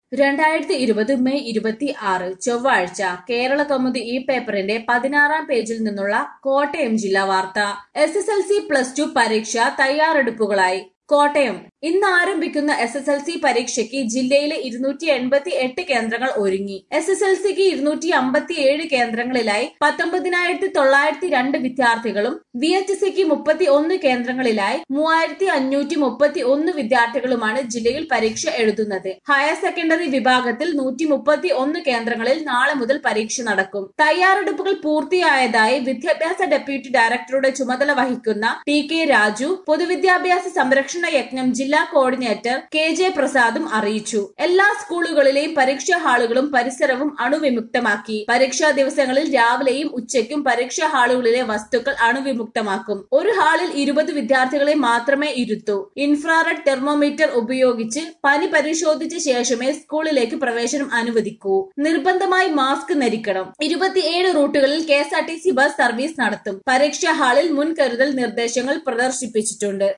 രണ്ടായിരത്തി ഇരുപത് മെയ് ഇരുപത്തി ആറ് ചൊവ്വാഴ്ച കേരള കൗമുദി ഈ പേപ്പറിന്റെ പതിനാറാം പേജിൽ നിന്നുള്ള കോട്ടയം ജില്ലാ വാർത്ത S S L C plus two പരീക്ഷ തയ്യാറെടുപ്പുകളായി കോട്ടയം ഇന്ന് ആരംഭിക്കുന്ന എസ് എസ് എൽ സി പരീക്ഷയ്ക്ക് ജില്ലയിലെ ഇരുന്നൂറ്റി എൺപത്തി എട്ട് കേന്ദ്രങ്ങൾ ഒരുങ്ങി എസ് എസ് എൽ സിക്ക് ഇരുന്നൂറ്റി അമ്പത്തി ഏഴ് കേന്ദ്രങ്ങളിലായി പത്തൊമ്പതിനായിരത്തി തൊള്ളായിരത്തി രണ്ട് വിദ്യാർത്ഥികളും വി എച്ച് സിക്ക് മുപ്പത്തി ഒന്ന് കേന്ദ്രങ്ങളിലായി മൂവായിരത്തി അഞ്ഞൂറ്റി മുപ്പത്തി ഒന്ന് വിദ്യാർത്ഥികളുമാണ് ജില്ലയിൽ പരീക്ഷ എഴുതുന്നത് ഹയർ സെക്കൻഡറി വിഭാഗത്തിൽ നൂറ്റി മുപ്പത്തി ഒന്ന് കേന്ദ്രങ്ങളിൽ നാളെ മുതൽ പരീക്ഷ നടക്കും തയ്യാറെടുപ്പുകൾ പൂർത്തിയായതായി വിദ്യാഭ്യാസ ഡെപ്യൂട്ടി ഡയറക്ടറുടെ ചുമതല വഹിക്കുന്ന ടി കെ രാജു പൊതുവിദ്യാഭ്യാസ സംരക്ഷണ യജ്ഞം ജില്ലാ കോർഡിനേറ്റർ കെ ജെ പ്രസാദും അറിയിച്ചു എല്ലാ സ്കൂളുകളിലെയും പരീക്ഷാ ഹാളുകളും പരിസരവും അണുവിമുക്തമാക്കി പരീക്ഷാ ദിവസങ്ങളിൽ രാവിലെയും ഉച്ചയ്ക്കും പരീക്ഷാ ഹാളുകളിലെ വസ്തുക്കൾ അണുവിമുക്തമാക്കും ഒരു ഹാളിൽ ഇരുപത് വിദ്യാർത്ഥികളെ മാത്രമേ ഇരുത്തൂ ഇൻഫ്രാറെഡ് തെർമോമീറ്റർ ഉപയോഗിച്ച് പനി പരിശോധിച്ച ശേഷമേ സ്കൂളിലേക്ക് പ്രവേശനം അനുവദിക്കൂ നിർബന്ധമായി മാസ്ക് ധരിക്കണം ഇരുപത്തിയേഴ് റൂട്ടുകളിൽ K S R T C bus service നടത്തും പരീക്ഷാ ഹാളിൽ മുൻകരുതൽ നിർദ്ദേശങ്ങൾ പ്രദർശിപ്പിച്ചിട്ടുണ്ട്